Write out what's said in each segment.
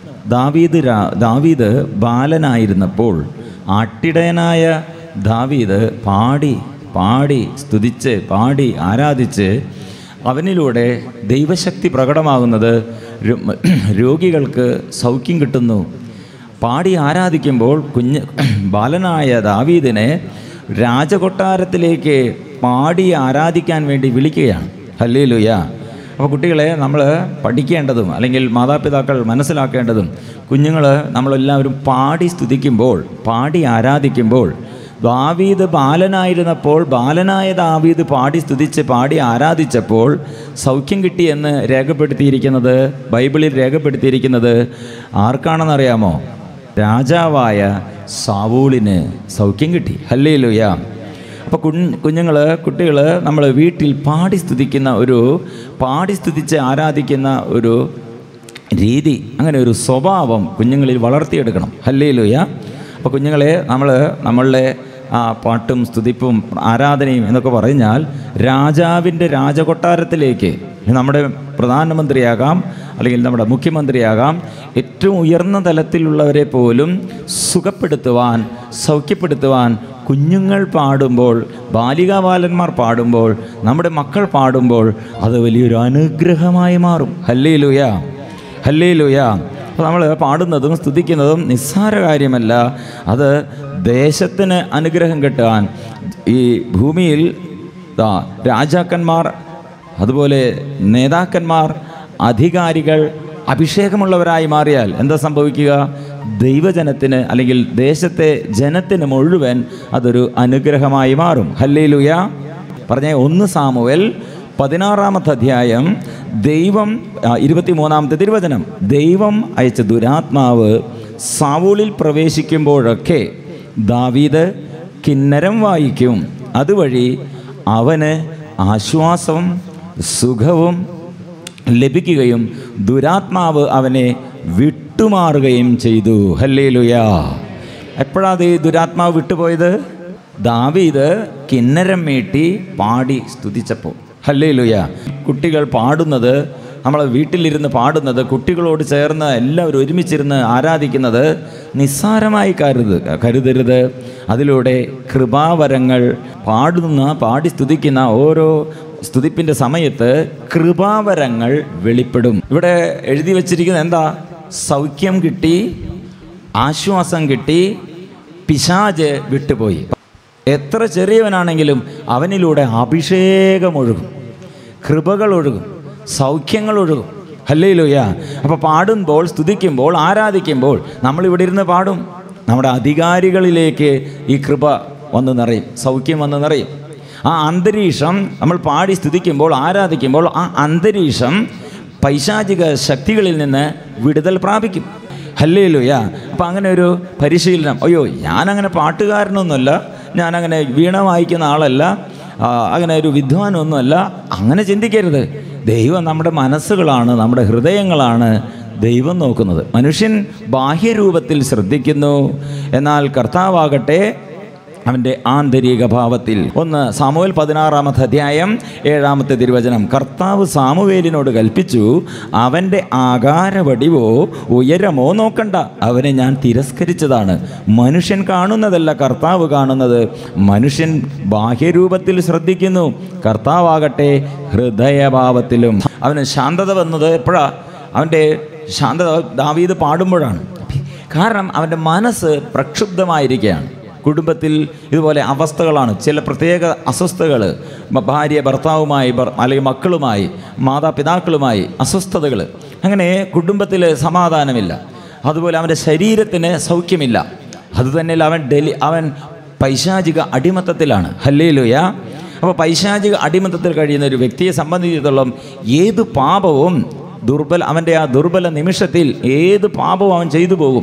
ദാവീദ് രാ ദാവീദ് ബാലനായിരുന്നപ്പോൾ ആട്ടിടയനായ ദാവീദ് പാടി പാടി സ്തുതിച്ച് പാടി ആരാധിച്ച് അവനിലൂടെ ദൈവശക്തി പ്രകടമാകുന്നത് രോ- രോഗികൾക്ക് സൗഖ്യം കിട്ടുന്നു പാടി ആരാധിക്കുമ്പോൾ കുഞ്ഞ് ബാലനായ ദാവീദിനെ രാജകൊട്ടാരത്തിലേക്ക് പാടി ആരാധിക്കാൻ വേണ്ടി വിളിക്കുകയാണ് ഹല്ലേ ലുയ അപ്പോൾ കുട്ടികളെ നമ്മൾ പഠിക്കേണ്ടതും അല്ലെങ്കിൽ മാതാപിതാക്കൾ മനസ്സിലാക്കേണ്ടതും കുഞ്ഞുങ്ങൾ നമ്മളെല്ലാവരും പാടി സ്തുതിക്കുമ്പോൾ പാടി ആരാധിക്കുമ്പോൾ ദാവീദ് ബാലനായിരുന്നപ്പോൾ ബാലനായ ദാവീദ് പാടി സ്തുതിച്ച് പാടി ആരാധിച്ചപ്പോൾ സൗഖ്യം കിട്ടിയെന്ന് രേഖപ്പെടുത്തിയിരിക്കുന്നത് ബൈബിളിൽ രേഖപ്പെടുത്തിയിരിക്കുന്നത് ആർക്കാണെന്നറിയാമോ രാജാവായ സാവൂളിന് സൗഖ്യം കിട്ടി ഹല്ലേ ലുയ അപ്പോൾ കുഞ്ഞ് കുഞ്ഞുങ്ങൾ കുട്ടികൾ നമ്മൾ വീട്ടിൽ പാടി സ്തുതിക്കുന്ന ഒരു പാടി സ്തുതിച്ച് ആരാധിക്കുന്ന ഒരു രീതി അങ്ങനെ ഒരു സ്വഭാവം കുഞ്ഞുങ്ങളിൽ വളർത്തിയെടുക്കണം ഹല്ലേ ലുയ അപ്പോൾ കുഞ്ഞുങ്ങളെ നമ്മൾ നമ്മളുടെ ആ പാട്ടും സ്തുതിപ്പും ആരാധനയും എന്നൊക്കെ പറഞ്ഞാൽ രാജാവിൻ്റെ രാജകൊട്ടാരത്തിലേക്ക് നമ്മുടെ പ്രധാനമന്ത്രിയാകാം അല്ലെങ്കിൽ നമ്മുടെ മുഖ്യമന്ത്രിയാകാം ഏറ്റവും ഉയർന്ന തലത്തിലുള്ളവരെ പോലും സുഖപ്പെടുത്തുവാൻ സൗഖ്യപ്പെടുത്തുവാൻ കുഞ്ഞുങ്ങൾ പാടുമ്പോൾ ബാലികാബാലന്മാർ പാടുമ്പോൾ നമ്മുടെ മക്കൾ പാടുമ്പോൾ അത് വലിയൊരു അനുഗ്രഹമായി മാറും ഹല്ലേ ലുയ ഹല്ലേ ലുയ അപ്പോൾ നമ്മൾ പാടുന്നതും സ്തുതിക്കുന്നതും നിസ്സാര കാര്യമല്ല അത് ദേശത്തിന് അനുഗ്രഹം കിട്ടാൻ ഈ ഭൂമിയിൽ ദാ രാജാക്കന്മാർ അതുപോലെ നേതാക്കന്മാർ അധികാരികൾ അഭിഷേകമുള്ളവരായി മാറിയാൽ എന്താ സംഭവിക്കുക ദൈവജനത്തിന് അല്ലെങ്കിൽ ദേശത്തെ ജനത്തിന് മുഴുവൻ അതൊരു അനുഗ്രഹമായി മാറും ഹല്ലേലൂയ പറഞ്ഞ ഒന്ന് സാമുവൽ പതിനാറാമത്തെ അധ്യായം ദൈവം ആ, ഇരുപത്തിമൂന്നാമത്തെ തിരുവചനം ദൈവം അയച്ച ദുരാത്മാവ് സാവൂളിൽ പ്രവേശിക്കുമ്പോഴൊക്കെ ദാവീദ് കിന്നരം വായിക്കും അതുവഴി അവന് ആശ്വാസവും സുഖവും ലഭിക്കുകയും ദുരാത്മാവ് അവനെ വിട്ടുമാറുകയും ചെയ്തു ഹല്ലേലുയാ എപ്പോഴാണ് ഈ ദുരാത്മാവ് വിട്ടുപോയത് ദാവീദ് കിന്നരം മീട്ടി പാടി സ്തുതിച്ചപ്പോൾ ഹല്ലേലുയ കുട്ടികൾ പാടുന്നത് നമ്മൾ വീട്ടിലിരുന്ന് പാടുന്നത് കുട്ടികളോട് ചേർന്ന് എല്ലാവരും ഒരുമിച്ചിരുന്ന് ആരാധിക്കുന്നത് നിസ്സാരമായി കരുത് കരുതരുത് അതിലൂടെ കൃപാവരങ്ങൾ പാടുന്ന പാടി സ്തുതിക്കുന്ന ഓരോ സ്തുതിപ്പിൻ്റെ സമയത്ത് കൃപാവരങ്ങൾ വെളിപ്പെടും ഇവിടെ എഴുതി വച്ചിരിക്കുന്നത് എന്താ സൗഖ്യം കിട്ടി ആശ്വാസം കിട്ടി പിശാജ് വിട്ടുപോയി എത്ര ചെറിയവനാണെങ്കിലും അവനിലൂടെ അഭിഷേകം ഒഴുകും കൃപകൾ ഒഴുകും സൗഖ്യങ്ങൾ ഒഴുകും അല്ലേ ലോയ്യ അപ്പോൾ പാടുമ്പോൾ സ്തുതിക്കുമ്പോൾ ആരാധിക്കുമ്പോൾ നമ്മളിവിടെ ഇരുന്ന് പാടും നമ്മുടെ അധികാരികളിലേക്ക് ഈ കൃപ വന്ന് നിറയും സൗഖ്യം വന്ന് നിറയും ആ അന്തരീക്ഷം നമ്മൾ പാടി സ്തുതിക്കുമ്പോൾ ആരാധിക്കുമ്പോൾ ആ അന്തരീക്ഷം പൈശാചിക ശക്തികളിൽ നിന്ന് വിടുതൽ പ്രാപിക്കും ഹല്ലേലൂയ അപ്പം അങ്ങനെ ഒരു പരിശീലനം അയ്യോ ഞാനങ്ങനെ പാട്ടുകാരനൊന്നുമല്ല ഞാനങ്ങനെ വീണ വായിക്കുന്ന ആളല്ല ആ, അങ്ങനെ ഒരു വിദ്വാനൊന്നുമല്ല അങ്ങനെ ചിന്തിക്കരുത് ദൈവം നമ്മുടെ മനസ്സുകളാണ് നമ്മുടെ ഹൃദയങ്ങളാണ് ദൈവം നോക്കുന്നത് മനുഷ്യൻ ബാഹ്യരൂപത്തിൽ ശ്രദ്ധിക്കുന്നു എന്നാൽ കർത്താവാകട്ടെ അവൻ്റെ ആന്തരിക ഭാവത്തിൽ ഒന്ന് സാമുവേൽ പതിനാറാമത്തെ അധ്യായം ഏഴാമത്തെ തിരുവചനം കർത്താവ് സാമുവേലിനോട് കൽപ്പിച്ചു അവൻ്റെ ആകാരവടിവോ ഉയരമോ നോക്കണ്ട അവനെ ഞാൻ തിരസ്കരിച്ചതാണ് മനുഷ്യൻ കാണുന്നതല്ല കർത്താവ് കാണുന്നത് മനുഷ്യൻ ബാഹ്യരൂപത്തിൽ ശ്രദ്ധിക്കുന്നു കർത്താവാകട്ടെ ഹൃദയഭാവത്തിലും അവന് ശാന്തത വന്നത് എപ്പോഴാ അവൻ്റെ ശാന്തത ദാവീദ് പാടുമ്പോഴാണ് കാരണം അവൻ്റെ മനസ്സ് പ്രക്ഷുബ്ധമായിരിക്കുകയാണ് കുടുംബത്തിൽ ഇതുപോലെ അവസ്ഥകളാണ് ചില പ്രത്യേക അസ്വസ്ഥതകൾ ഭാര്യ ഭർത്താവുമായി ഭർ- അല്ലെങ്കിൽ മക്കളുമായി മാതാപിതാക്കളുമായി അസ്വസ്ഥതകൾ അങ്ങനെ കുടുംബത്തിൽ സമാധാനമില്ല അതുപോലെ അവൻ്റെ ശരീരത്തിന് സൗഖ്യമില്ല അതുതന്നെയല്ല അവൻ ഡെലി അവൻ പൈശാചിക അടിമത്തത്തിലാണ് ഹല്ലേലൂയ അപ്പോൾ പൈശാചിക അടിമത്തത്തിൽ കഴിയുന്ന ഒരു വ്യക്തിയെ സംബന്ധിച്ചിടത്തോളം ഏത് പാപവും ദുർബല അവൻ്റെ ആ ദുർബല നിമിഷത്തിൽ ഏത് പാപവും അവൻ ചെയ്തു പോകും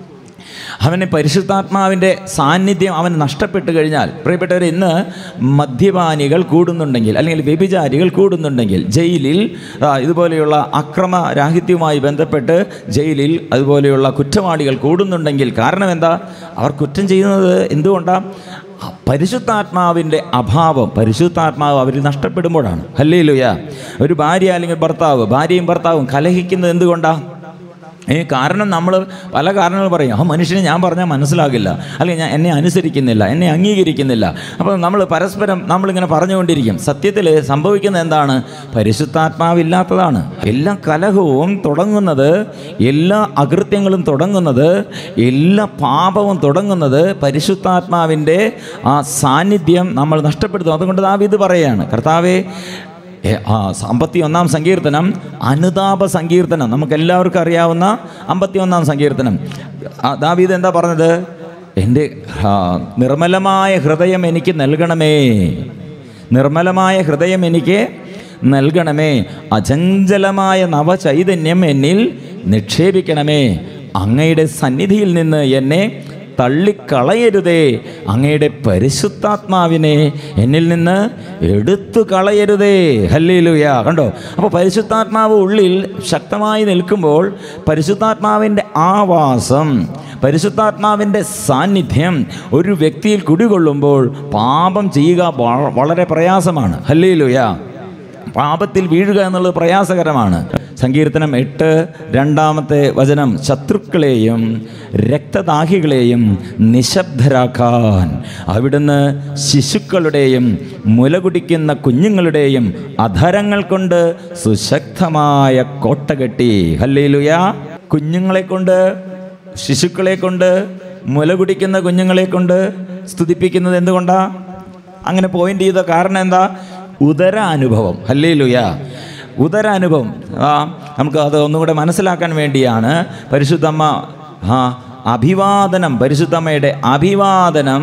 അവന് പരിശുദ്ധാത്മാവിൻ്റെ സാന്നിധ്യം അവൻ നഷ്ടപ്പെട്ട് കഴിഞ്ഞാൽ പ്രിയപ്പെട്ടവർ ഇന്ന് മദ്യപാനികൾ കൂടുന്നുണ്ടെങ്കിൽ അല്ലെങ്കിൽ വ്യഭിചാരികൾ കൂടുന്നുണ്ടെങ്കിൽ ജയിലിൽ ആ, ഇതുപോലെയുള്ള അക്രമരാഹിത്യവുമായി ബന്ധപ്പെട്ട് ജയിലിൽ അതുപോലെയുള്ള കുറ്റവാളികൾ കൂടുന്നുണ്ടെങ്കിൽ കാരണം എന്താ അവർ കുറ്റം ചെയ്യുന്നത് എന്തുകൊണ്ടാണ് പരിശുദ്ധാത്മാവിൻ്റെ അഭാവം പരിശുദ്ധാത്മാവ് അവർ നഷ്ടപ്പെടുമ്പോഴാണ് അല്ലേ ലുയ ഒരു ഭാര്യ അല്ലെങ്കിൽ ഭർത്താവ് ഭാര്യയും ഭർത്താവും കലഹിക്കുന്നത് എന്തുകൊണ്ടാണ് ഈ കാരണം നമ്മൾ പല കാരണങ്ങൾ പറയും ആ മനുഷ്യനെ ഞാൻ പറഞ്ഞാൽ മനസ്സിലാകില്ല അല്ലെങ്കിൽ ഞാൻ എന്നെ അനുസരിക്കുന്നില്ല എന്നെ അംഗീകരിക്കുന്നില്ല അപ്പോൾ നമ്മൾ പരസ്പരം നമ്മളിങ്ങനെ പറഞ്ഞുകൊണ്ടിരിക്കും സത്യത്തിൽ സംഭവിക്കുന്നത് എന്താണ് പരിശുദ്ധാത്മാവില്ലാത്തതാണ് എല്ലാ കലഹവും തുടങ്ങുന്നത് എല്ലാ അകൃത്യങ്ങളും തുടങ്ങുന്നത് എല്ലാ പാപവും തുടങ്ങുന്നത് പരിശുദ്ധാത്മാവിൻ്റെ ആ സാന്നിധ്യം നമ്മൾ നഷ്ടപ്പെടുത്തും അതുകൊണ്ട് ദാവീദ് പറയുകയാണ് കർത്താവെ ഏ, ആ അമ്പത്തി ഒന്നാം സങ്കീർത്തനം അനുതാപ സങ്കീർത്തനം നമുക്ക് എല്ലാവർക്കും അറിയാവുന്ന അമ്പത്തി ഒന്നാം സങ്കീർത്തനം ആ, ദാവീദ് എന്താ പറഞ്ഞത് എൻ്റെ ആ, നിർമ്മലമായ ഹൃദയം എനിക്ക് നൽകണമേ നിർമ്മലമായ ഹൃദയം എനിക്ക് നൽകണമേ അചഞ്ചലമായ നവചൈതന്യം എന്നിൽ നിക്ഷേപിക്കണമേ അങ്ങയുടെ സന്നിധിയിൽ നിന്ന് എന്നെ തള്ളിക്കളയരുതേ അങ്ങയുടെ പരിശുദ്ധാത്മാവിനെ എന്നിൽ നിന്ന് എടുത്തു കളയരുതേ ഹല്ലേലൂയ കണ്ടോ അപ്പോൾ പരിശുദ്ധാത്മാവ് ഉള്ളിൽ ശക്തമായി നിൽക്കുമ്പോൾ പരിശുദ്ധാത്മാവിൻ്റെ ആവാസം പരിശുദ്ധാത്മാവിൻ്റെ സാന്നിധ്യം ഒരു വ്യക്തിയിൽ കുടികൊള്ളുമ്പോൾ പാപം ചെയ്യുക വ- വളരെ പ്രയാസമാണ് ഹല്ലേലൂയ പാപത്തിൽ വീഴുക എന്നുള്ളത് പ്രയാസകരമാണ് സങ്കീർത്തനം എട്ട് രണ്ടാമത്തെ വചനം ശത്രുക്കളെയും രക്തദാഹികളെയും നിശബ്ദരാക്കാൻ അവിടുന്ന് ശിശുക്കളുടെയും മുലകുടിക്കുന്ന കുഞ്ഞുങ്ങളുടെയും അധരങ്ങൾ കൊണ്ട് സുശക്തമായ കോട്ട കെട്ടി ഹല്ലേലുയ കുഞ്ഞുങ്ങളെ കൊണ്ട് ശിശുക്കളെ കൊണ്ട് മുലകുടിക്കുന്ന കുഞ്ഞുങ്ങളെ കൊണ്ട് സ്തുതിപ്പിക്കുന്നത് എന്തുകൊണ്ടാ അങ്ങനെ പോയിന്റ് ചെയ്ത കാരണം എന്താ ഉദര അനുഭവം ഹല്ലേ ലുയ ഉദര അനുഭവം ആ നമുക്ക് അത് ഒന്നുകൂടെ മനസ്സിലാക്കാൻ വേണ്ടിയാണ് പരിശുദ്ധമ്മ ആ അഭിവാദനം പരിശുദ്ധമ്മയുടെ അഭിവാദനം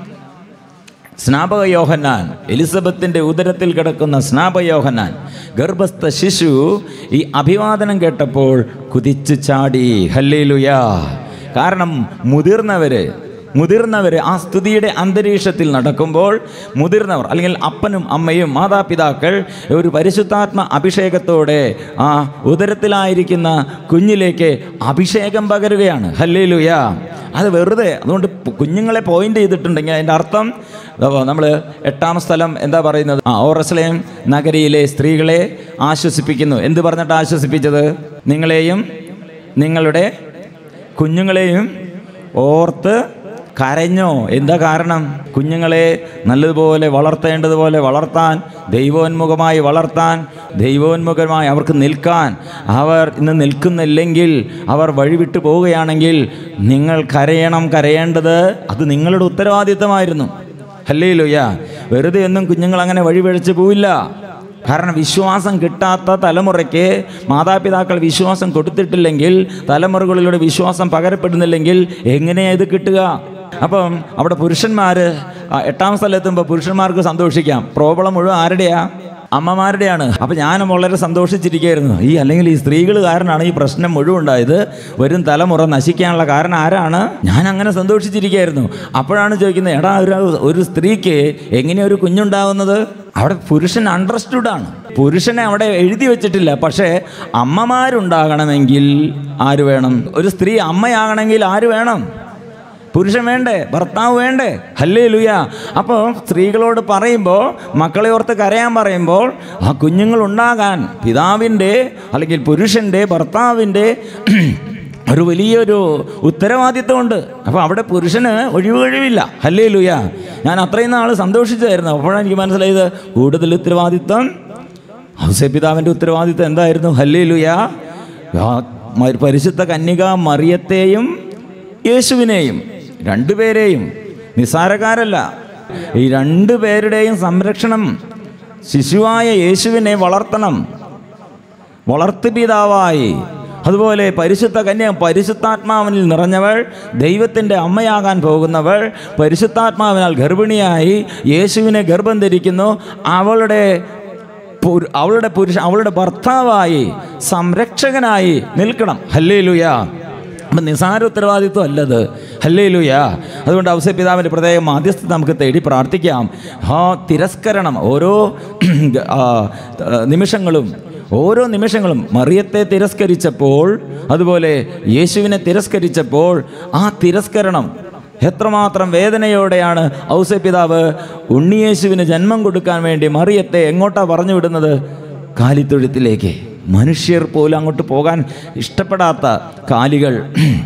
സ്നാപക യോഹന്നാൻ എലിസബത്തിൻ്റെ ഉദരത്തിൽ കിടക്കുന്ന സ്നാപക യോഹന്നാൻ ഗർഭസ്ഥ ശിശു ഈ അഭിവാദനം കേട്ടപ്പോൾ കുതിച്ചു ചാടി ഹല്ലേലുയാ കാരണം മുതിർന്നവര് മുതിർന്നവർ ആ സ്തുതിയുടെ അന്തരീക്ഷത്തിൽ നടക്കുമ്പോൾ മുതിർന്നവർ അല്ലെങ്കിൽ അപ്പനും അമ്മയും മാതാപിതാക്കൾ ഒരു പരിശുദ്ധാത്മ അഭിഷേകത്തോടെ ആ ഉദരത്തിലായിരിക്കുന്ന കുഞ്ഞിലേക്ക് അഭിഷേകം പകരുകയാണ് ഹല്ലേലുയ അത് വെറുതെ അതുകൊണ്ട് പു- കുഞ്ഞുങ്ങളെ പോയിന്റ് ചെയ്തിട്ടുണ്ടെങ്കിൽ അതിൻ്റെ അർത്ഥം നമ്മൾ എട്ടാം സ്ഥലം എന്താ പറയുന്നത് ആ ഓറസ്ലേം നഗരിയിലെ സ്ത്രീകളെ ആശ്വസിപ്പിക്കുന്നു എന്ത് പറഞ്ഞിട്ട് ആശ്വസിപ്പിച്ചത് നിങ്ങളെയും നിങ്ങളുടെ കുഞ്ഞുങ്ങളെയും ഓർത്ത് കരഞ്ഞോ എന്താ കാരണം കുഞ്ഞുങ്ങളെ നല്ലതുപോലെ വളർത്തേണ്ടതുപോലെ വളർത്താൻ ദൈവോന്മുഖമായി വളർത്താൻ ദൈവോന്മുഖമായി അവർക്ക് നിൽക്കാൻ അവർ ഇന്ന് നിൽക്കുന്നില്ലെങ്കിൽ അവർ വഴിവിട്ടു പോവുകയാണെങ്കിൽ നിങ്ങൾ കരയണം കരയേണ്ടത് അത് നിങ്ങളുടെ ഉത്തരവാദിത്തമായിരുന്നു അല്ലേ ലുയ്യ വെറുതെ ഒന്നും കുഞ്ഞുങ്ങൾ അങ്ങനെ വഴിപഴിച്ച് പോവില്ല കാരണം വിശ്വാസം കിട്ടാത്ത തലമുറയ്ക്ക് മാതാപിതാക്കൾ വിശ്വാസം കൊടുത്തിട്ടില്ലെങ്കിൽ തലമുറകളിലൂടെ വിശ്വാസം പകരപ്പെടുന്നില്ലെങ്കിൽ എങ്ങനെയാണ് ഇത് കിട്ടുക അപ്പം അവിടെ പുരുഷന്മാർ എട്ടാം സ്ഥലത്തുമ്പോൾ പുരുഷന്മാർക്ക് സന്തോഷിക്കാം പ്രോബ്ലം മുഴുവൻ ആരുടെയാ അമ്മമാരുടെയാണ് അപ്പം ഞാനും വളരെ സന്തോഷിച്ചിരിക്കുകയായിരുന്നു ഈ അല്ലെങ്കിൽ ഈ സ്ത്രീകൾ കാരണമാണ് ഈ പ്രശ്നം മുഴുവൻ ഉണ്ടായത് വരും തലമുറ നശിക്കാനുള്ള കാരണം ആരാണ് ഞാൻ അങ്ങനെ സന്തോഷിച്ചിരിക്കുകയായിരുന്നു അപ്പോഴാണ് ചോദിക്കുന്നത് എടാ ഒരു ഒരു സ്ത്രീക്ക് എങ്ങനെയാ ഒരു കുഞ്ഞുണ്ടാകുന്നത് അവിടെ പുരുഷൻ അണ്ടർസ്റ്റുഡ് ആണ് പുരുഷനെ അവിടെ എഴുതി വെച്ചിട്ടില്ല പക്ഷേ അമ്മമാരുണ്ടാകണമെങ്കിൽ ആര് വേണം ഒരു സ്ത്രീ അമ്മയാകണമെങ്കിൽ ആര് വേണം പുരുഷൻ വേണ്ടേ ഭർത്താവ് വേണ്ടേ ഹല്ലേ ലുയ അപ്പോൾ സ്ത്രീകളോട് പറയുമ്പോൾ മക്കളെ ഓർത്ത് കരയാൻ പറയുമ്പോൾ ആ കുഞ്ഞുങ്ങൾ ഉണ്ടാകാൻ പിതാവിൻ്റെ അല്ലെങ്കിൽ പുരുഷൻ്റെ ഭർത്താവിൻ്റെ ഒരു വലിയൊരു ഉത്തരവാദിത്വമുണ്ട് അപ്പോൾ അവിടെ പുരുഷന് ഒഴിവ് കഴിവില്ല ഹല്ലേ ലുയ ഞാൻ അത്രയും നാൾ സന്തോഷിച്ചായിരുന്നു അപ്പോഴാണ് എനിക്ക് മനസ്സിലായത് കൂടുതൽ ഉത്തരവാദിത്വം ഔസപിതാവിൻ്റെ ഉത്തരവാദിത്വം എന്തായിരുന്നു ഹല്ലേ ലുയ പരിശുദ്ധ കന്യക മറിയത്തെയും യേശുവിനെയും രണ്ടുപേരെയും നിസ്സാരക്കാരല്ല ഈ രണ്ടു പേരുടെയും സംരക്ഷണം ശിശുവായ യേശുവിനെ വളർത്തണം വളർത്തുപിതാവായി അതുപോലെ പരിശുദ്ധ കന്യ പരിശുദ്ധാത്മാവിനിൽ നിറഞ്ഞവൾ ദൈവത്തിൻ്റെ അമ്മയാകാൻ പോകുന്നവൾ പരിശുദ്ധാത്മാവിനാൽ ഗർഭിണിയായി യേശുവിനെ ഗർഭം ധരിക്കുന്നു അവളുടെ പുരു- അവളുടെ പുരുഷ അവളുടെ ഭർത്താവായി സംരക്ഷകനായി നിൽക്കണം ഹല്ലേ അപ്പം നിസാര ഉത്തരവാദിത്വം അല്ലത് ഹല്ലേ അതുകൊണ്ട് ഔസപിതാവിൻ്റെ പ്രത്യേക മാധ്യസ്ഥത നമുക്ക് തേടി പ്രാർത്ഥിക്കാം ആ തിരസ്കരണം ഓരോ ആ, നിമിഷങ്ങളും ഓരോ നിമിഷങ്ങളും മറിയത്തെ തിരസ്കരിച്ചപ്പോൾ അതുപോലെ യേശുവിനെ തിരസ്കരിച്ചപ്പോൾ ആ തിരസ്കരണം എത്രമാത്രം വേദനയോടെയാണ് ഔസപിതാവ് ഉണ്ണിയേശുവിന് ജന്മം കൊടുക്കാൻ വേണ്ടി മറിയത്തെ എങ്ങോട്ടാ പറഞ്ഞു വിടുന്നത് കാലിത്തൊഴുത്തിലേക്ക് മനുഷ്യർ പോലും അങ്ങോട്ട് പോകാൻ ഇഷ്ടപ്പെടാത്ത കാലികൾ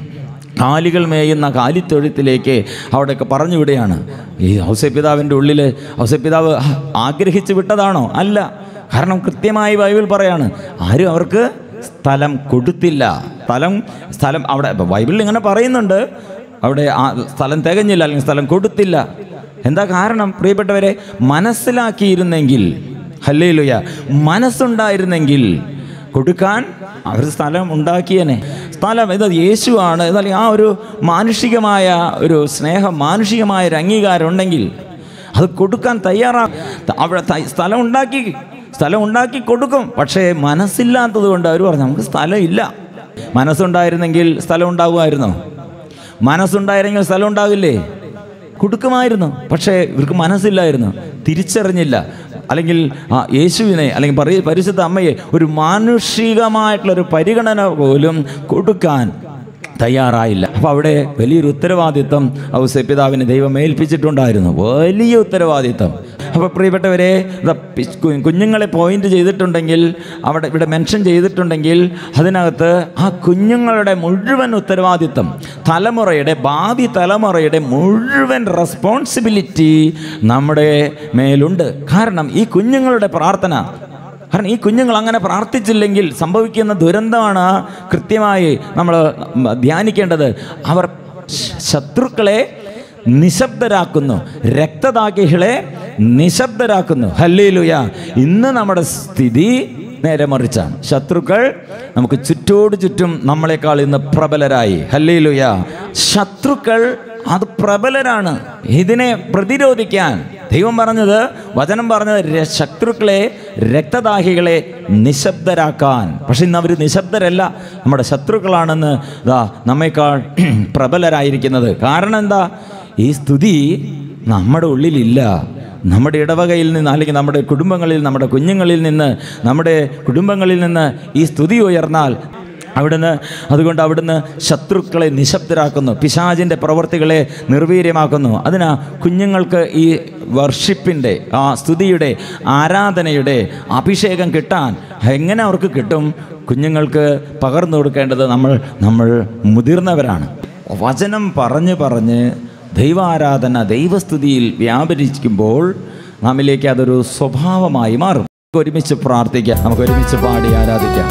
കാലികൾ മേയുന്ന കാലിത്തൊഴുത്തിലേക്ക് അവിടെയൊക്കെ പറഞ്ഞു വിടുകയാണ് ഈ ഔസപിതാവിൻ്റെ ഉള്ളിൽ ഔസപിതാവ് ആഗ്രഹിച്ച് വിട്ടതാണോ അല്ല കാരണം കൃത്യമായി ബൈബിൾ പറയാണ് ആരും അവർക്ക് സ്ഥലം കൊടുത്തില്ല സ്ഥലം സ്ഥലം അവിടെ ഇപ്പം ബൈബിളിൽ ഇങ്ങനെ പറയുന്നുണ്ട് അവിടെ ആ സ്ഥലം തികഞ്ഞില്ല അല്ലെങ്കിൽ സ്ഥലം കൊടുത്തില്ല എന്താ കാരണം പ്രിയപ്പെട്ടവരെ മനസ്സിലാക്കിയിരുന്നെങ്കിൽ ഹല്ലേലുയ മനസ്സുണ്ടായിരുന്നെങ്കിൽ കൊടുക്കാൻ അവർ സ്ഥലം ഉണ്ടാക്കിയനെ സ്ഥലം ഇത് യേശുവാണ് എന്നാൽ ആ ഒരു മാനുഷികമായ ഒരു സ്നേഹം മാനുഷികമായ ഒരു അംഗീകാരം ഉണ്ടെങ്കിൽ അത് കൊടുക്കാൻ തയ്യാറാ അവിടെ ത- സ്ഥലം ഉണ്ടാക്കി സ്ഥലം ഉണ്ടാക്കി കൊടുക്കും പക്ഷേ മനസ്സില്ലാത്തത് കൊണ്ട് അവർ പറഞ്ഞു നമുക്ക് സ്ഥലം ഇല്ല മനസ്സുണ്ടായിരുന്നെങ്കിൽ സ്ഥലം ഉണ്ടാകുമായിരുന്നോ മനസ്സുണ്ടായിരുന്നെങ്കിൽ സ്ഥലം ഉണ്ടാവില്ലേ കൊടുക്കുമായിരുന്നു പക്ഷേ ഇവർക്ക് മനസ്സില്ലായിരുന്നു തിരിച്ചറിഞ്ഞില്ല അല്ലെങ്കിൽ ആ യേശുവിനെ അല്ലെങ്കിൽ പറയ പരിശുദ്ധ അമ്മയെ ഒരു മാനുഷികമായിട്ടുള്ളൊരു പരിഗണന പോലും കൊടുക്കാൻ തയ്യാറായില്ല അപ്പോൾ അവിടെ വലിയൊരു ഉത്തരവാദിത്വം ഔസപിതാവിന് ദൈവം ഏൽപ്പിച്ചിട്ടുണ്ടായിരുന്നു വലിയ ഉത്തരവാദിത്വം അപ്പോൾ പ്രിയപ്പെട്ടവരെ ദാ പി- കു- കുഞ്ഞുങ്ങളെ പോയിന്റ് ചെയ്തിട്ടുണ്ടെങ്കിൽ അവിടെ ഇവിടെ മെൻഷൻ ചെയ്തിട്ടുണ്ടെങ്കിൽ അതിനകത്ത് ആ കുഞ്ഞുങ്ങളുടെ മുഴുവൻ ഉത്തരവാദിത്വം തലമുറയുടെ ഭാവി തലമുറയുടെ മുഴുവൻ റെസ്പോൺസിബിലിറ്റി നമ്മുടെ മേലുണ്ട് കാരണം ഈ കുഞ്ഞുങ്ങളുടെ പ്രാർത്ഥന കാരണം ഈ കുഞ്ഞുങ്ങൾ അങ്ങനെ പ്രാർത്ഥിച്ചില്ലെങ്കിൽ സംഭവിക്കുന്ന ദുരന്തമാണ് കൃത്യമായി നമ്മൾ ധ്യാനിക്കേണ്ടത് അവർ ശ- ശത്രുക്കളെ നിശബ്ദരാക്കുന്നു രക്തദാഹികളെ നിശബ്ദരാക്കുന്നു ഹല്ലേലൂയ ഇന്ന് നമ്മുടെ സ്ഥിതി നേരെ മറിച്ചാണ് ശത്രുക്കൾ നമുക്ക് ചുറ്റോട് ചുറ്റും നമ്മളെക്കാൾ ഇന്ന് പ്രബലരായി ഹല്ലേലൂയ ശത്രുക്കൾ അത് പ്രബലരാണ് ഇതിനെ പ്രതിരോധിക്കാൻ ദൈവം പറഞ്ഞത് വചനം പറഞ്ഞത് ര- ശത്രുക്കളെ രക്തദാഹികളെ നിശബ്ദരാക്കാൻ പക്ഷെ ഇന്ന് അവർ നിശബ്ദരല്ല നമ്മുടെ ശത്രുക്കളാണെന്ന് ഇതാ നമ്മേക്കാൾ പ്രബലരായിരിക്കുന്നത് കാരണം എന്താ ഈ സ്തുതി നമ്മുടെ ഉള്ളിലില്ല നമ്മുടെ ഇടവകയിൽ നിന്ന് അല്ലെങ്കിൽ നമ്മുടെ കുടുംബങ്ങളിൽ നമ്മുടെ കുഞ്ഞുങ്ങളിൽ നിന്ന് നമ്മുടെ കുടുംബങ്ങളിൽ നിന്ന് ഈ സ്തുതി ഉയർന്നാൽ അവിടുന്ന് അതുകൊണ്ട് അവിടുന്ന് ശത്രുക്കളെ നിശബ്ദരാക്കുന്നു പിശാചിൻ്റെ പ്രവർത്തികളെ നിർവീര്യമാക്കുന്നു അതിനാ കുഞ്ഞുങ്ങൾക്ക് ഈ വർഷിപ്പിൻ്റെ ആ സ്തുതിയുടെ ആരാധനയുടെ അഭിഷേകം കിട്ടാൻ എങ്ങനെ അവർക്ക് കിട്ടും കുഞ്ഞുങ്ങൾക്ക് പകർന്നു കൊടുക്കേണ്ടത് നമ്മൾ നമ്മൾ മുതിർന്നവരാണ് വചനം പറഞ്ഞ് പറഞ്ഞ് ദൈവാരാധന ദൈവസ്തുതിയിൽ വ്യാപരിക്കുമ്പോൾ നമ്മിലേക്ക് അതൊരു സ്വഭാവമായി മാറും നമുക്ക് ഒരുമിച്ച് പ്രാർത്ഥിക്കാം നമുക്ക് ഒരുമിച്ച് പാടി ആരാധിക്കാം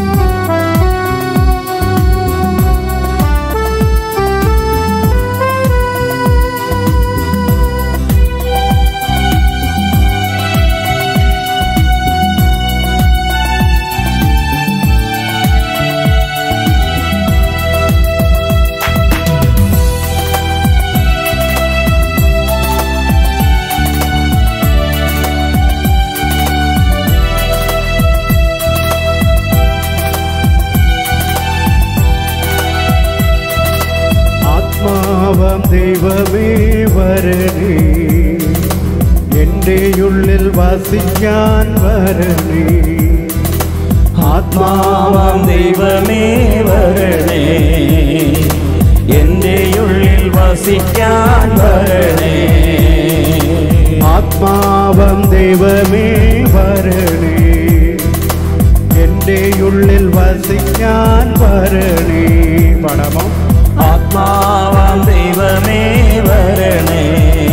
ആത്മാവം ദൈവമേ വരണേ എൻ്റെ ഉള്ളിൽ വസിക്കാൻ വരണേ ആത്മാവാം ദൈവമേ വരണേ എൻ്റെ ഉള്ളിൽ വസിക്കാൻ വരണേ ആത്മാവം ദൈവമേ വരണേ എൻ്റെ ഉള്ളിൽ വസിക്കാൻ വരണേ പടമോ ആത്മാവാം ദൈവമേ വരണേ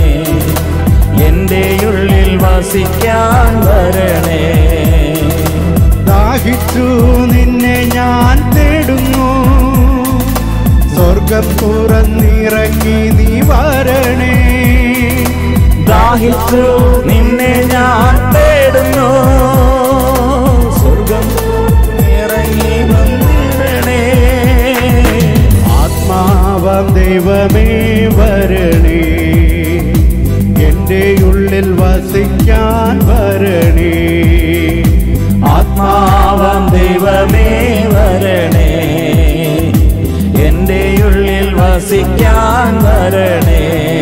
എൻ്റെ ഉള്ളിൽ വസിക്കാൻ വരണേ ദാഹിച്ചു നിന്നെ ഞാൻ തേടുന്നു സ്വർഗം തുറന്നിറങ്ങി നീ വരണേ ദാഹിച്ചു നിന്നെ ഞാൻ തേടുന്നു സ്വർഗം ഇറങ്ങി വന്നിടണേ ആത്മാവം ദൈവമേ വരണേ എൻ്റെ ഉള്ളിൽ വസിക്കാൻ വരണേ ആത്മാവം ദൈവമേ വരണേ എൻ്റെ ഉള്ളിൽ വസിക്കാൻ വരണേ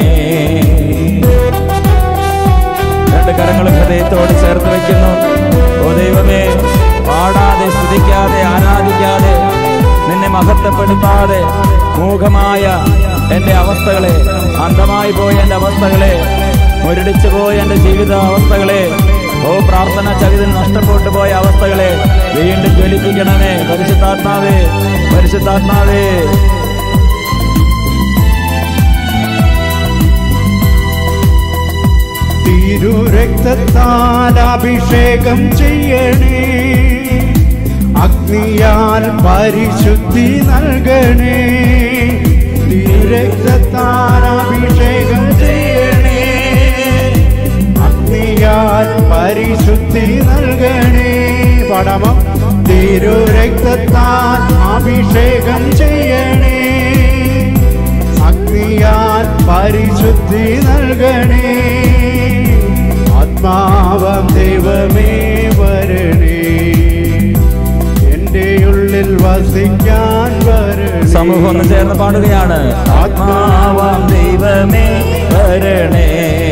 രണ്ട് കരങ്ങളും ഹൃദയത്തോട് ചേർത്ത് വെക്കുന്നു ഓ ദൈവമേ പാടാതെ സ്തുതിക്കാതെ ആരാധിക്കാതെ നിന്നെ മഹത്വപ്പെടുത്താതെ മൂഖമായ എൻ്റെ അവസ്ഥകളെ അന്ധമായി പോയ എൻ്റെ അവസ്ഥകളെ മുരടിച്ചു പോയ എൻ്റെ ജീവിത അവസ്ഥകളെ ഓ പ്രാർത്ഥന ചകിതിൽ നഷ്ടപ്പെട്ടു പോയ അവസ്ഥകളെ വീണ്ടും ജ്വലിപ്പിക്കണമേ പരിശുദ്ധാത്മാവേ പരിശുദ്ധാത്മാവേ തിരുരക്തത്താൽ അഭിഷേകം ചെയ്യണേ അഗ്നിയാൽ പരിശുദ്ധി നൽകണേ തിരുരക്തത്താൽ അഭിഷേകം ചെയ്യണേ അഗ്നിയാൽ പരിശുദ്ധി നൽകണേ പടമം തിരുരക്തത്താൽ അഭിഷേകം ചെയ്യണേ അഗ്നിയാൽ പരിശുദ്ധി നൽകണേ ആത്മാവം ദൈവമേ വരണേ എൻ്റെ ഉള്ളിൽ വസിക്കാൻ വരണേ സമൂഹം ഒന്ന് ചേർന്ന് പാടുകയാണ് ആത്മാവാം ദൈവമേ വരണേ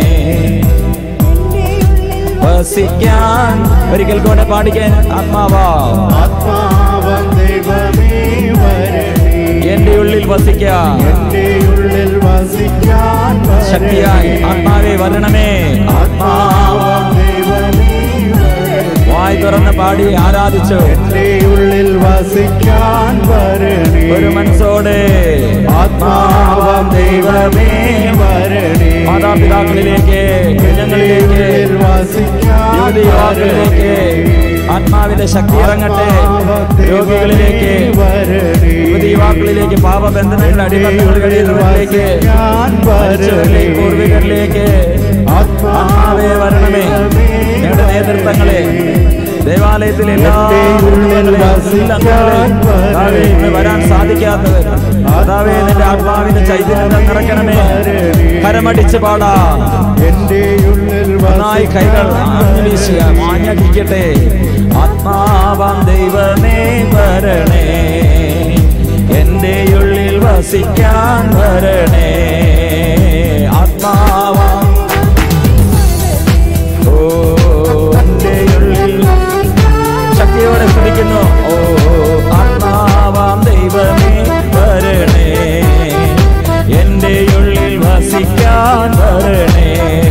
വസിക്കാൻ ഒരിക്കൽ കൂടെ പാടിക്കാൻ ആത്മാവാ ആത്മാവം ദൈവമേ വരണേ എന്റെ ഉള്ളിൽ വസിക്കാൻ എൻ്റെ ഉള്ളിൽ വസിക്കാൻ വരണേ. ശക്തിയായി ആത്മാവേ വരണമേ ആത്മാവം ദൈവമേ വരണേ. വായി തുറന്ന് പാടി ആരാധിച്ചു എൻ്റെ ഉള്ളിൽ വസിക്കാൻ വരണേ ഒരു മനസ്സോടെ ആത്മാവം ദൈവമേ വരണേ മാതാപിതാക്കളിലേക്ക് കുഞ്ഞുങ്ങളിലേക്ക് ഉള്ളിൽ വസിക്കാൻ യുവതി യുവാക്കളിലേക്ക് ആത്മാവിന്റെ ശക്തി ഇറങ്ങട്ടെ രോഗികളിലേക്ക് യുവതി യുവാക്കളിലേക്ക് പാപബന്ധനങ്ങൾ അടിമത്തങ്ങൾ കഴിയുന്നവരിലേക്ക് മരിച്ചവരിലേക്ക് പൂർവികരിലേക്ക് ആത്മാവേ വരണമേ ഞങ്ങളുടെ നേതൃത്വങ്ങളെ ദേവാലയത്തിലെ എല്ലാ കുടുംബങ്ങളെയും, എല്ലാ അംഗങ്ങളെയും, കർത്താവേ, ഇന്ന് വരാൻ സാധിക്കാത്തത് കർത്താവേ നിന്റെ ആത്മാവിന്റെ ചൈതന്യത്തെ നിറയ്ക്കണമേ കരമടിച്ച് പാടാം എന്റെ ഉള്ളിൽ നന്നായി കൈകൾ ആഞ്ഞു വീശുക മാഞ്ഞടിക്കട്ടെ ആത്മാവാം ദൈവമേ വരണേ എന്റെ ഉള്ളിൽ വസിക്കാൻ വരണേ ആത്മാവാം ഓ എന്റെ ഉള്ളിൽ ശക്തിയോടെ സ്തുതിക്കുന്നു ഓ ആത്മാവാം ദൈവമേ വരണേ എന്റെ ഉള്ളിൽ വസിക്കാൻ വരണേ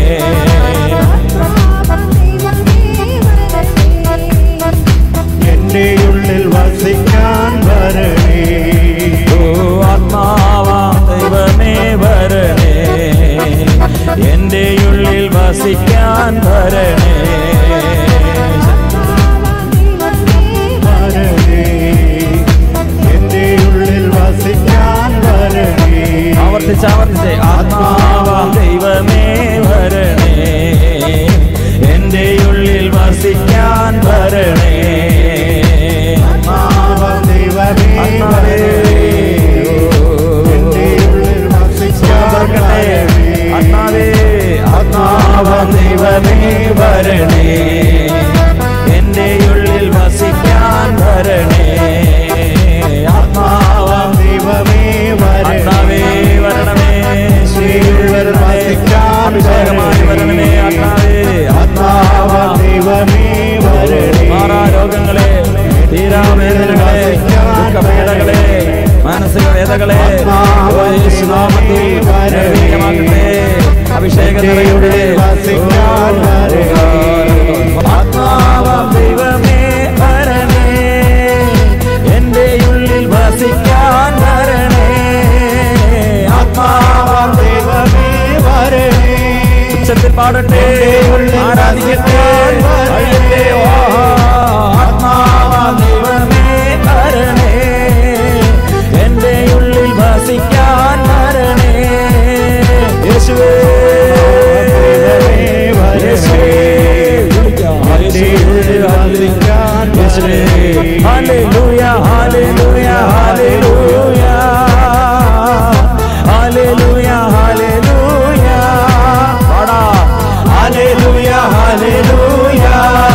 എന്റെ ഉള്ളിൽ വസിക്കാൻ വരണേ ഓ ആത്മാവാം ദൈവമേ വരണേ എന്റെ ഉള്ളിൽ വസിക്കാൻ വരണേ വരണേ എന്റെ ഉള്ളിൽ വസിക്കാൻ വരണേ ആവർത്തിച്ച് ആവർത്തിച്ച് ആത്മാവാം ദൈവമേ വരണേ എന്റെ ഉള്ളിൽ വസിക്കാൻ വരണേ ആത്മാവം ദൈവമേ ആത്മാവേ, എന്റെ ഉള്ളിൽ വസിക്കാൻ തുറക്കട്ടെ. വരണേ ആത്മാവേ ആത്മാവാം ദൈവമേ വരണേ എന്റെ ഉള്ളിൽ വസിക്കാൻ വരണേ ആത്മാവാം ദൈവമേ ആത്മാവേ വരണേ വരണമേ ശ്രീയുള്ളിൽ വസിക്കാൻ അഭിഷേകമായി വരണമേ ആത്മാവേ ആത്മാവം ദൈവമേ വരണേ മാറാ രോഗങ്ങളെ തീരാവേദനകളെ ദുഃഖപീഡകളെ മാനസിക വേദകളെ ഓ യേശുനാമത്തിൽ നിർവീര്യമാക്കട്ടെ അഭിഷേക നിറയുടെ ആത്മാവാം ദൈവമേ വരണേ എന്റെ ഉള്ളിൽ വസിക്കാൻ വരണേ ആത്മാവാം ദൈവമേ വരണേ ഉച്ചത്തിൽ പാടട്ടെ ആരാധിക്കട്ടെ കഴിയട്ടെ ഓഹോ ആത്മാവാം ദൈവമേ വരണേ എന്റെ ഉള്ളിൽ വസിക്കാൻ വരണേ യേശുവേ യേശുവേ വിളിക്കാം. യേശുവേ, യേശുവേ. ഹല്ലേലൂയ, ഹല്ലേലൂയ, ഹല്ലേലൂയ. ഹല്ലേലൂയ, ഹല്ലേലൂയ. പാടാം. ഹല്ലേലൂയ, ഹല്ലേലൂയ.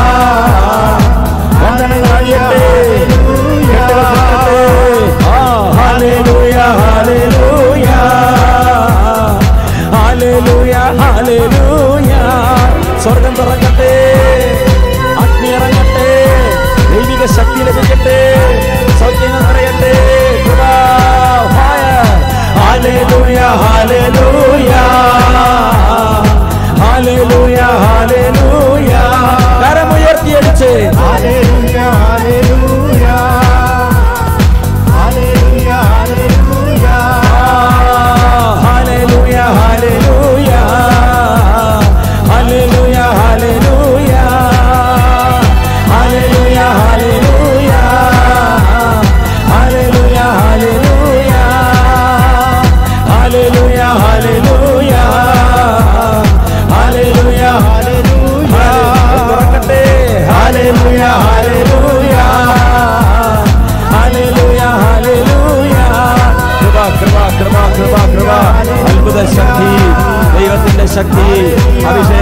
വന്ദനങ്ങൾ അണിയട്ടെ. കെട്ടുകൾ തുറക്കട്ടെ. ആ, ഹല്ലേലൂയ, ഹല്ലേലൂയ. ഹല്ലേലൂയ, ഹല്ലേലൂയ. സ്വർഗം തുറക്കട്ടെ അഗ്നി ഇറങ്ങട്ടെ ദൈവിക ശക്തി ലഭിക്കട്ടെ സൗഖ്യങ്ങൾ നിറയട്ടെ കൃപാ, fire. ഹല്ലേലൂയ, ഹല്ലേലൂയ. ഹല്ലേലൂയ, ഹല്ലേലൂയ.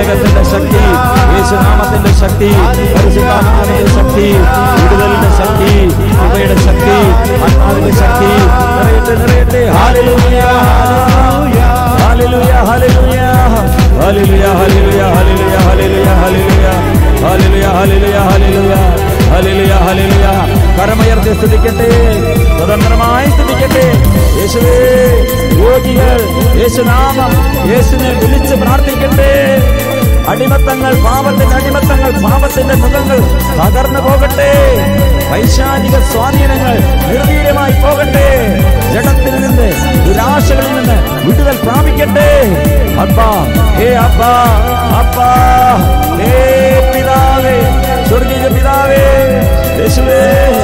അഭിഷേകത്തിന്റെ ശക്തി യേശുനാമത്തിന്റെ ശക്തി പരിശുദ്ധാത്മാവിന്റെ ശക്തി വിടുതലിന്റെ ശക്തി കൃപയുടെ ശക്തി ആത്മാവിന്റെ ശക്തി നിറയട്ടെ നിറയട്ടെ ഹാലലൂയ ഹാലലൂയ ഹാലലൂയ ഹാലലൂയ ഹാലലൂയ ഹാലലൂയ ഹാലലൂയ ഹാലലൂയ ഹാലലൂയ ഹാലലൂയ ഹാലലൂയ ഹാലലൂയ ഹാലലൂയ കരമയർത്തി സ്തുതിക്കട്ടെ സ്വതന്ത്രമായി സ്തുതിക്കട്ടെ യേശുവേ യോഗികൾ യേശുനാമം യേശുവിനെ വിളിച്ച് പ്രാർത്ഥിക്കട്ടെ അടിമത്തങ്ങൾ പാപത്തിന്റെ അടിമത്തങ്ങൾ പാപത്തിന്റെ മുഖങ്ങൾ തകർന്നു പോകട്ടെ വൈശാലിക സ്വാധീനങ്ങൾ നിർവീര്യമായി പോകട്ടെ ജഡത്തിൽ നിന്ന് ദുരാശകളിൽ നിന്ന് വിടുതൽ പ്രാപിക്കട്ടെ അപ്പാ ഹേ അപ്പാ അപ്പാ ഹേ പിതാവേ സ്വർഗീയ പിതാവേ യേശുവേ